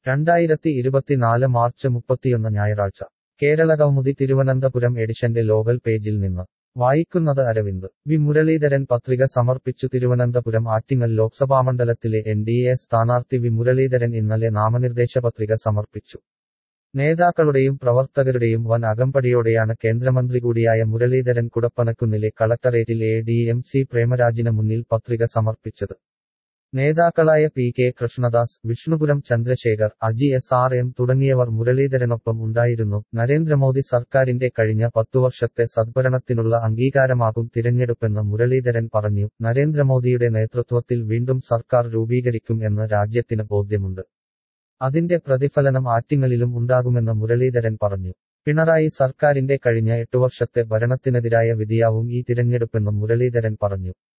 രണ്ടായിരത്തി ഇരുപത്തിനാല് മാർച്ച് മുപ്പത്തിയൊന്ന് ഞായറാഴ്ച കേരള കൗമുദി തിരുവനന്തപുരം എഡിഷന്റെ ലോകൽ പേജിൽ നിന്ന് വായിക്കുന്നത് അരവിന്ദ് വി മുരളീധരൻ പത്രിക സമർപ്പിച്ചു തിരുവനന്തപുരം ആറ്റിങ്ങൽ ലോക്സഭാമണ്ഡലത്തിലെ എൻ ഡി എ സ്ഥാനാർത്ഥി വി മുരളീധരൻ ഇന്നലെ നാമനിർദ്ദേശ പത്രിക സമർപ്പിച്ചു നേതാക്കളുടെയും പ്രവർത്തകരുടെയും വൻ അകമ്പടിയോടെയാണ് കേന്ദ്രമന്ത്രി കൂടിയായ മുരളീധരൻ കുടപ്പനക്കുന്നിലെ കളക്ടറേറ്റിൽ എ ഡി എം സി പ്രേമരാജിന് മുന്നിൽ പത്രിക സമർപ്പിച്ചത് നേതാക്കളായ P K Krishnadas Vishnupuram Chandrasekhar Aji S R M തുടങ്ങിയവർ മുരളീധരനൊപ്പം ഉണ്ടായിരുന്നു നരേന്ദ്രമോദി സർക്കാരിന്റെ കഴിഞ്ഞ പത്തുവർഷത്തെ സദ്ഭരണത്തിനുള്ള അംഗീകാരമാകും തിരഞ്ഞെടുപ്പെന്ന് മുരളീധരൻ പറഞ്ഞു നരേന്ദ്രമോദിയുടെ നേതൃത്വത്തിൽ വീണ്ടും സർക്കാർ രൂപീകരിക്കും എന്ന് രാജ്യത്തിന് ബോധ്യമുണ്ട് അതിന്റെ പ്രതിഫലനം ആറ്റിങ്ങലിലും ഉണ്ടാകുമെന്ന് മുരളീധരൻ പറഞ്ഞു പിണറായി സർക്കാരിന്റെ കഴിഞ്ഞ എട്ടു വർഷത്തെ ഭരണത്തിനെതിരായ വിധിയാവും ഈ തിരഞ്ഞെടുപ്പെന്നും മുരളീധരൻ പറഞ്ഞു